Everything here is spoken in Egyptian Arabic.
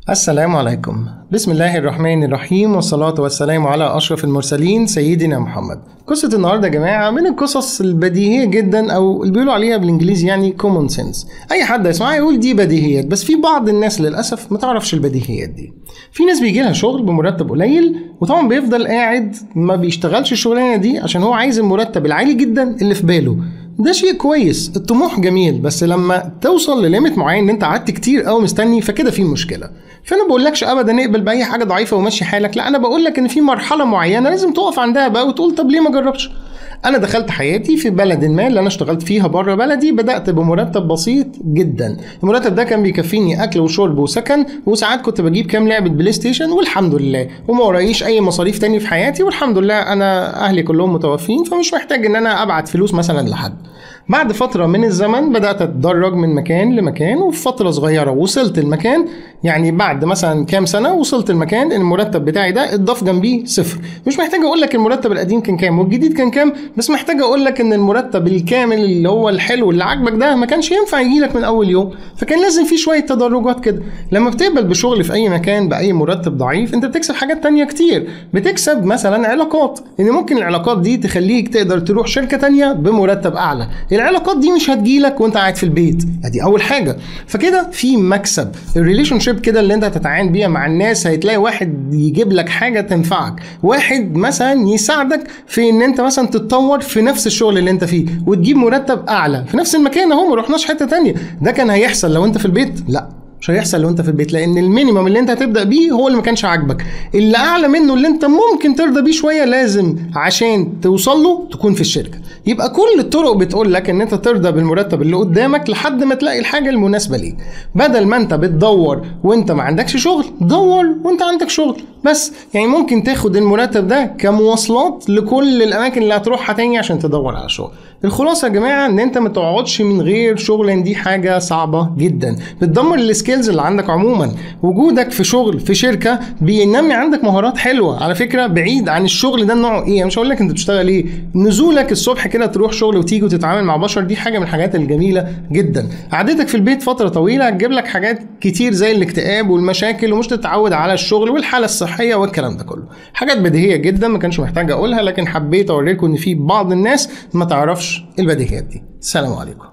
السلام عليكم بسم الله الرحمن الرحيم والصلاة والسلام على أشرف المرسلين سيدنا محمد قصة النهاردة يا جماعة من القصص البديهية جدا أو اللي بيقولوا عليها بالإنجليزي يعني common sense أي حد يسمعها يقول دي بديهيات بس في بعض الناس للأسف ما تعرفش البديهيات دي في ناس بيجي لها شغل بمرتب قليل وطبعا بيفضل قاعد ما بيشتغلش الشغلانة دي عشان هو عايز المرتب العالي جدا اللي في باله ده شيء كويس الطموح جميل بس لما توصل لليميت معين ان انت قعدت كتير قوي مستني فكده في مشكله فانا بقولكش ابدا اقبل باي حاجه ضعيفه ومشي حالك لا انا بقول لك ان في مرحله معينه لازم تقف عندها بقى وتقول طب ليه ما جربش انا دخلت حياتي في بلد ما اللي انا اشتغلت فيها بره بلدي بدات بمرتب بسيط جدا المرتب ده كان بيكفيني اكل وشرب وسكن وساعات كنت بجيب كام لعبه بلاي ستيشن والحمد لله وما ورايش اي مصاريف تاني في حياتي والحمد لله انا اهلي كلهم متوفين فمش محتاج ان انا ابعت فلوس مثلا لحد بعد فتره من الزمن بدات اتدرج من مكان لمكان وفي فتره صغيره وصلت المكان يعني بعد مثلا كام سنه وصلت المكان المرتب بتاعي ده اتضاف جنبيه صفر مش محتاج اقول لك المرتب القديم كان كام والجديد كان كام بس محتاج اقول لك ان المرتب الكامل اللي هو الحلو اللي عاجبك ده ما كانش ينفع يجي لك من اول يوم فكان لازم في شويه تدرجات كده لما بتقبل بشغل في اي مكان باي مرتب ضعيف انت بتكسب حاجات تانية كتير بتكسب مثلا علاقات ان ممكن العلاقات دي تخليك تقدر تروح شركه تانية بمرتب اعلى العلاقات دي مش هتجيلك وانت قاعد في البيت ادي اول حاجه فكده في مكسب الريليشن شيب كده اللي انت هتتعامل بيها مع الناس هتلاقي واحد يجيب لك حاجه تنفعك واحد مثلا يساعدك في ان انت مثلا تتطور في نفس الشغل اللي انت فيه وتجيب مرتب اعلى في نفس المكان اهو ما رحناش حته تانية ده كان هيحصل لو انت في البيت لا مش هيحصل لو انت في البيت لان المينيمم اللي انت هتبدا بيه هو اللي ما كانش عاجبك اللي اعلى منه اللي انت ممكن ترضى بيه شويه لازم عشان توصل له تكون في الشركه يبقى كل الطرق بتقول لك ان انت ترضى بالمرتب اللي قدامك لحد ما تلاقي الحاجه المناسبه ليك بدل ما انت بتدور وانت ما عندكش شغل دور وانت عندك شغل بس يعني ممكن تاخد المرتب ده كمواصلات لكل الاماكن اللي هتروحها تاني عشان تدور على شغل الخلاصه يا جماعه ان انت ما تقعدش من غير شغل لان دي حاجه صعبه جدا بتدمر السكيلز اللي عندك عموما وجودك في شغل في شركه بينمي عندك مهارات حلوه على فكره بعيد عن الشغل ده نوعه ايه مش هقول لك انت بتشتغل ايه نزولك الصبح كده تروح شغل وتيجي وتتعامل مع بشر دي حاجه من الحاجات الجميله جدا قعدتك في البيت فتره طويله هتجيب لك حاجات كتير زي الاكتئاب والمشاكل ومش تتعود على الشغل والحاله الصحيه والكلام ده كله حاجات بديهيه جدا ما كانش محتاج اقولها لكن حبيت اوريكم ان في بعض الناس ما تعرفش البديهيات دي السلام عليكم